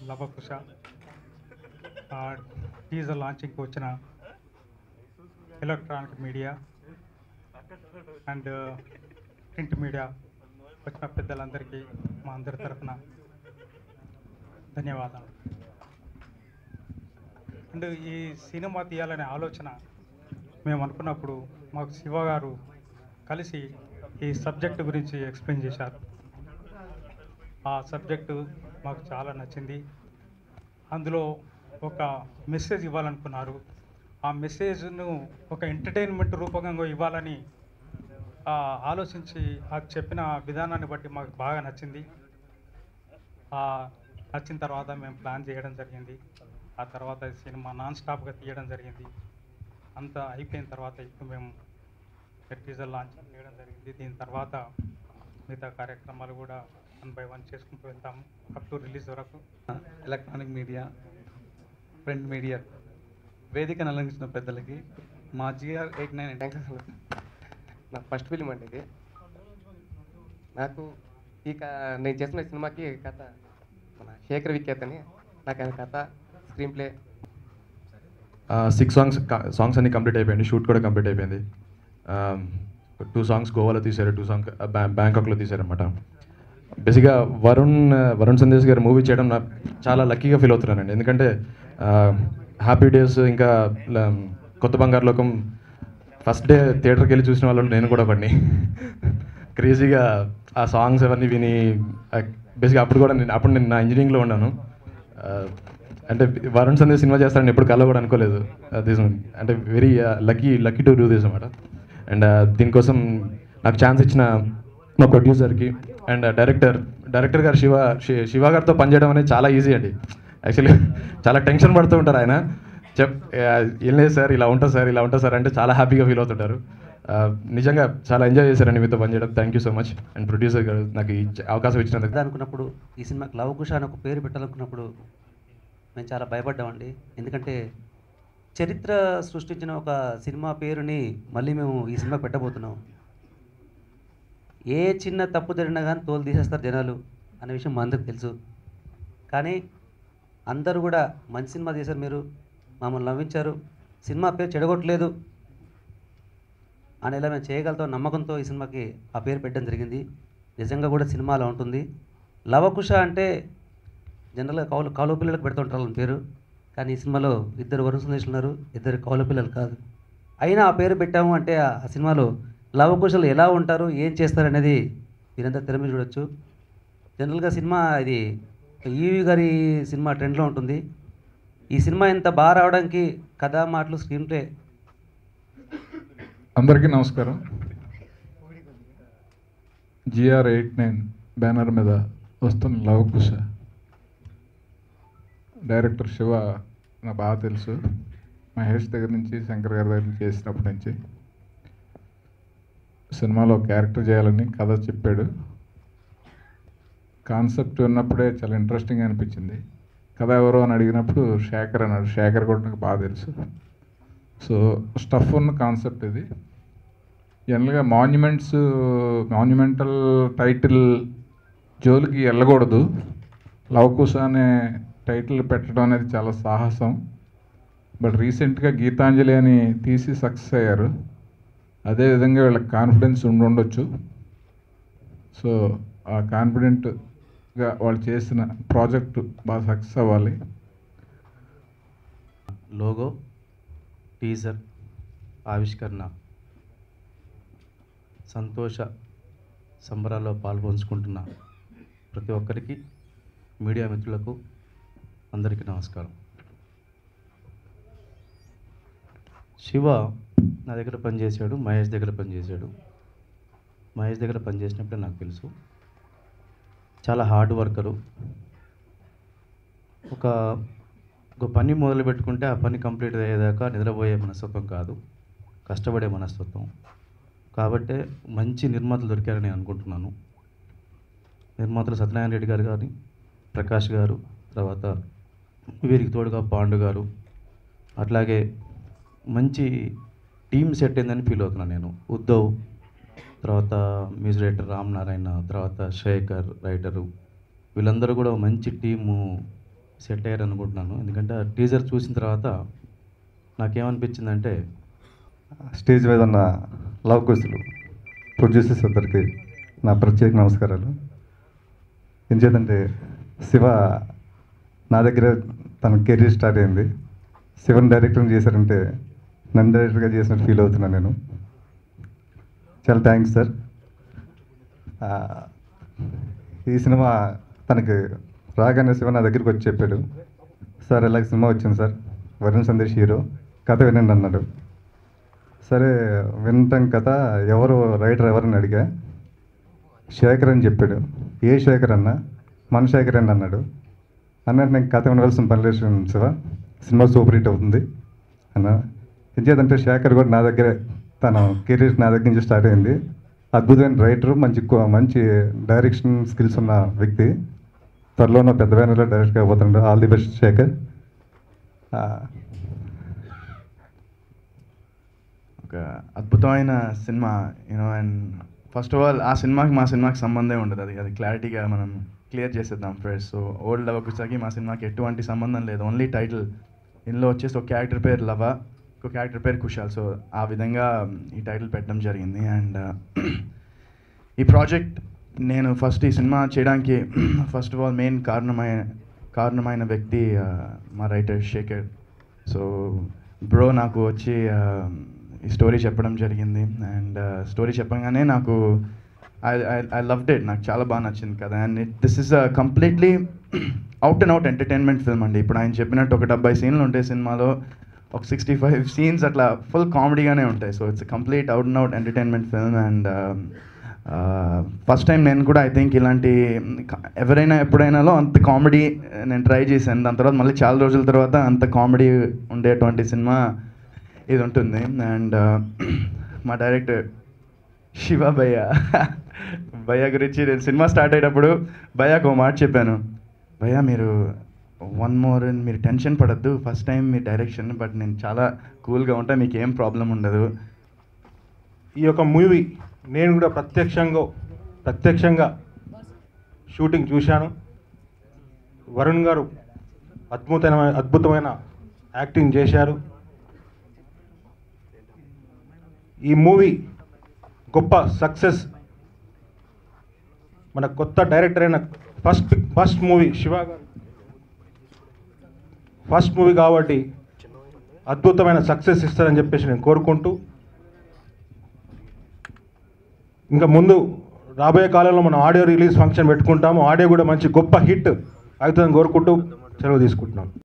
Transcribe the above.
Lavakusa teaser లాంచింగ్కి వచ్చిన electronic media and print media వచ్చిన పెద్దలందరికీ మా అందరి తరఫున ధన్యవాదాలు అండ్ ఈ సినిమా తీయాలనే ఆలోచన మేము అనుకున్నప్పుడు మాకు శివ గారు కలిసి ఈ సబ్జెక్టు గురించి ఎక్స్ప్లెయిన్ చేశారు ఆ సబ్జెక్టు మాకు చాలా నచ్చింది అందులో ఒక మెసేజ్ ఇవ్వాలనుకున్నారు ఆ మెసేజ్ను ఒక ఎంటర్టైన్మెంట్ రూపకంగా ఇవ్వాలని ఆ, ఆలోచించి ఆ చెప్పిన విధానాన్ని బట్టి మాకు బాగా నచ్చింది ఆ, నచ్చిన తర్వాత మేము ప్లాన్ చేయడం జరిగింది ఆ తర్వాత ఈ సినిమా నాన్ స్టాప్గా తీయడం జరిగింది అంతా అయిపోయిన తర్వాత ఇప్పుడు మేము టీజర్ లాంచ్ చేయడం జరిగింది దీని తర్వాత మిగతా కార్యక్రమాలు కూడా వన్ బై వన్ చేసుకుంటూ వెళ్తాము అప్ టు రిలీజ్ వరకు ఎలక్ట్రానిక్ మీడియా ప్రింట్ మీడియా వేదికను అలంకరించిన పెద్దలకి మా జిఆర్ ఎయిట్ నైన్ థ్యాంక్స్ అసలు నా ఫస్ట్ ఫిలిం అండి ఇది నాకు ఈ క నేను చేస్తున్న ఈ సినిమాకి కథ మన శేఖర్ విఖ్యాత్ అని నాకు ఆయన కథ screen play six songs songs అన్ని కంప్లీట్ అయిపోయింది షూట్ కూడా కంప్లీట్ అయిపోయింది టూ సాంగ్స్ గోవాలో తీశారు టూ సాంగ్ బ్యాంకాక్లో తీశారనమాట బేసిక్గా వరుణ్ వరుణ్ సందేశ్ గారు మూవీ చేయడం నాకు చాలా లక్కీగా ఫీల్ అవుతున్నానండి ఎందుకంటే హ్యాపీ డేస్ ఇంకా ల- కొత్త బంగారు లోకం ఫస్ట్ డే థియేటర్కి వెళ్ళి చూసిన వాళ్ళు నేను కూడా ఒకడిని క్రేజీగా ఆ సాంగ్స్ అవన్నీ విని బేసిక్గా అప్పుడు కూడా నేను అప్పుడు నేను నా ఇంజనీరింగ్లో ఉన్నాను ఆ, అంటే వరుణ్ సందేశ్ సినిమా చేస్తాడని ఎప్పుడు కల్లో కూడా అనుకోలేదు దిస్ అంటే very lucky lucky to do this అనమాట అండ్ దీనికోసం నాకు ఛాన్స్ ఇచ్చిన మా ప్రొడ్యూసర్కి అండ్ డైరెక్టర్ డైరెక్టర్ గారు శివ శి- శివ గారితో పనిచేయడం అనేది చాలా ఈజీ అండి యాక్చువల్లీ చాలా టెన్షన్ పడుతూ ఉంటారు ఆయన చెప్ ఆ, ఏం లేదు సార్ ఇలా ఉంటుంది సార్ ఇలా ఉంటుంది సార్ అంటే చాలా హ్యాపీగా ఫీల్ అవుతుంటారు ఆ, నిజంగా చాలా ఎంజాయ్ చేశారండి మీతో పనిచేయడం thank you so much and producer గారు నాకు ఈ అవకాశం ఇచ్చినందుకు పెడదాం అనుకున్నప్పుడు ఈ సినిమాకి లవకుశ అని ఒక పేరు పెట్టాలనుకున్నప్పుడు మేము చాలా భయపడ్డామండి ఎందుకంటే చరిత్ర సృష్టించిన ఒక సినిమా పేరుని మళ్ళీ మేము ఈ సినిమా పెట్టబోతున్నాం ఏ చిన్న తప్పు జరిగినా కానీ తోలు తీసేస్తారు జనాలు అనే విషయం మా అందరికి తెలుసు కానీ అందరూ కూడా మంచి సినిమా చేశారు మీరు మమ్మల్ని నవ్వించారు సినిమా పేరు చెడగొట్టలేదు అనేలా మేము చేయగలుగుతాం నమ్మకంతో ఈ సినిమాకి ఆ పేరు పెట్టడం జరిగింది నిజంగా కూడా సినిమాలో ఉంటుంది లవకుశ అంటే జనరల్గా కౌలు కౌలు పిల్లలకు పెడుతుంటారు వాళ్ళ పేరు కానీ ఈ సినిమాలో ఇద్దరు వరుణ్ సందేశ్ ఉన్నారు ఇద్దరు కౌలు పిల్లలు కాదు అయినా ఆ పేరు పెట్టాము అంటే ఆ ఆ సినిమాలో లవకుశలు ఎలా ఉంటారు ఏం చేస్తారు అనేది మీరంతా తెర మీద చూడొచ్చు జనరల్గా సినిమా ఇది ఈవి గారి సినిమా ట్రెండ్లో ఉంటుంది ఈ సినిమా ఇంత బాగా రావడానికి కథ మాటలు స్క్రీన్ ప్లే అందరికీ నమస్కారం జిఆర్ ఎయిట్ నైన్ బ్యానర్ మీద వస్తున్న లవకుశ డైరెక్టర్ శివ నాకు బాగా తెలుసు మహేష్ దగ్గర నుంచి శంకర్ గారి దగ్గర నుంచి చేసినప్పటి నుంచి సినిమాలో క్యారెక్టర్ చేయాలని కథ చెప్పాడు కాన్సెప్ట్ విన్నప్పుడే చాలా ఇంట్రెస్టింగ్ అనిపించింది కథ ఎవరో అని అడిగినప్పుడు శేఖర్ అన్నాడు శేఖర్ కూడా నాకు బాగా తెలుసు సో స్టఫ్ ఉన్న కాన్సెప్ట్ ఇది జనరల్గా మాన్యుమెంట్స్ మాన్యుమెంటల్ టైటిల్ జోలికి వెళ్ళకూడదు లవకుశ అనే టైటిల్ పెట్టడం అనేది చాలా సాహసం బట్ రీసెంట్గా గీతాంజలి అని తీసి సక్సెస్ అయ్యారు అదేవిధంగా వీళ్ళకి కాన్ఫిడెన్స్ ఉండి ఉండొచ్చు సో ఆ కాన్ఫిడెంట్గా వాళ్ళు చేసిన ప్రాజెక్టు బాగా సక్సెస్ అవ్వాలి లోగో టీజర్ ఆవిష్కరణ సంతోష సంబరాల్లో పాల్పంచుకుంటున్న ప్రతి ఒక్కరికి మీడియా మిత్రులకు అందరికీ నమస్కారం శివ నా దగ్గర పనిచేశాడు మహేష్ దగ్గర పనిచేశాడు మహేష్ దగ్గర పనిచేసినప్పుడే నాకు తెలుసు చాలా హార్డ్ వర్కరు ఒక ఒక పని మొదలు పెట్టుకుంటే ఆ పని కంప్లీట్ అయ్యేదాకా నిద్రపోయే మనస్తత్వం కాదు కష్టపడే మనస్తత్వం కాబట్టే మంచి నిర్మాతలు దొరికారని నేను అనుకుంటున్నాను నిర్మాతలు సత్యనారాయణ రెడ్డి గారు కానీ ప్రకాష్ గారు తర్వాత వీరికి తోడుగా పాండు గారు అట్లాగే మంచి టీం సెట్ అయిందని ఫీల్ అవుతున్నాను నేను ఉద్ధవ్ తర్వాత మ్యూజిక్ డైరెక్టర్ రామ్ నారాయణ తర్వాత శేఖర్ రైటరు వీళ్ళందరూ కూడా మంచి టీము సెట్ అయ్యారు అనుకుంటున్నాను ఎందుకంటే ఆ టీజర్ చూసిన తర్వాత నాకేమనిపించిందంటే స్టేజ్ మీద ఉన్న లవ్ కుస్తులు ప్రొడ్యూసర్స్ ఇద్దరికి నా ప్రత్యేక నమస్కారాలు ఏం చేద్దంటే శివ నా దగ్గర తన కెరీర్ స్టార్ట్ అయింది శివన్ డైరెక్టర్ చేశారంటే నన్ను డైరెక్టర్గా చేసినట్టు ఫీల్ అవుతున్నాను నేను చాలా థ్యాంక్స్ సార్ ఆ, ఈ సినిమా తనకి రాగానే శివ నా దగ్గరికి వచ్చి చెప్పాడు సార్ ఇలాగ సినిమా వచ్చింది సార్ వరుణ్ సందేశ్ హీరో కథ వినండి అన్నాడు సరే వినటం కథ ఎవరు రైటర్ ఎవరని అడిగా శేఖర్ అని చెప్పాడు ఏ శేఖర్ అన్న మన శేఖర్ అని అన్నాడు అన్నట్టు నేను కథ వినవలసిన పని లేదు శివ సినిమా సూపర్ హిట్ అవుతుంది అన్న ఏం చేద్దంటే శేఖర్ కూడా నా దగ్గరే తన కెరీర్ నా దగ్గర నుంచి స్టార్ట్ అయింది అద్భుతమైన రైటర్ మంచి కో- మంచి డైరెక్షన్ స్కిల్స్ ఉన్న వ్యక్తి త్వరలో నా పెద్ద బ్యానర్లో డైరెక్ట్ కాబోతున్నాడు ఆల్ ది బెస్ట్ శేఖర్ ఆ, ఒక అద్భుతమైన సినిమా you know and first of all ఆ సినిమాకి మా సినిమాకి సంబంధం ఉండదు అది అది క్లారిటీగా మనం క్లియర్ చేసేద్దాం ఫస్ట్ సో ఓల్డ్ లవ్ కుసాకి మా సినిమాకి ఎటువంటి సంబంధం లేదు ఓన్లీ టైటిల్ ఇందులో వచ్చేసి ఒక క్యారెక్టర్ పేరు లవ ఒక క్యారెక్టర్ పేరు కుషాల్ సో ఆ విధంగా ఈ టైటిల్ పెట్టడం జరిగింది అండ్ ఈ ప్రాజెక్ట్ నేను ఫస్ట్ ఈ సినిమా చేయడానికి ఫస్ట్ ఆఫ్ ఆల్ మెయిన్ కారణమైన కారణమైన వ్యక్తి ఆ, మా రైటర్ శేఖర్ సో బ్రో నాకు వచ్చి ఆ, ఈ స్టోరీ చెప్పడం జరిగింది అండ్ స్టోరీ చెప్పగానే నాకు ఐ ఐ లవ్డ్ ఇట్ నాకు చాలా బాగా నచ్చింది కదా and this is completely out and out entertainment film అండి ఇప్పుడు ఆయన చెప్పినట్టు ఒక డెబ్బై సీన్లు ఉంటాయి సినిమాలో ఒక సిక్స్టీ ఫైవ్ సీన్స్ అట్లా ఫుల్ కామెడీగానే ఉంటాయి so it's complete out and out entertainment film and first time నేను కూడా ఐ థింక్ ఇలాంటి ఎవరైనా ఎప్పుడైనాలో అంత కామెడీ నేను ట్రై చేశాను దాని తర్వాత మళ్ళీ చాలా రోజుల తర్వాత అంత కామెడీ ఉండేటువంటి సినిమా ఇది ఉంటుంది అండ్ మా డైరెక్టర్ శివ భయ్య భయ్య గురించి నేను సినిమా స్టార్ట్ అయ్యేటప్పుడు భయ్యకు ఒక మాట చెప్పాను భయ్య మీరు వన్ మోర్ మీరు టెన్షన్ పడద్దు ఫస్ట్ టైం మీ డైరెక్షన్ బట్ నేను చాలా కూల్గా ఉంటా మీకు ఏం ప్రాబ్లం ఉండదు ఈ యొక్క మూవీ నేను కూడా ప్రత్యక్షంగా ప్రత్యక్షంగా షూటింగ్ చూశాను వరుణ్ గారు అద్భుతమైన అద్భుతమైన యాక్టింగ్ చేశారు ఈ మూవీ గొప్ప సక్సెస్ మన కొత్త డైరెక్టర్ అయిన ఫస్ట్ ఫస్ట్ మూవీ శివ గారు ఫస్ట్ మూవీ కాబట్టి అద్భుతమైన సక్సెస్ ఇస్తారని చెప్పేసి నేను కోరుకుంటూ ఇంకా ముందు రాబోయే కాలంలో మనం ఆడియో రిలీజ్ ఫంక్షన్ పెట్టుకుంటాము ఆడియో కూడా మంచి గొప్ప హిట్ అవుతుందని కోరుకుంటూ సెలవు తీసుకుంటున్నాం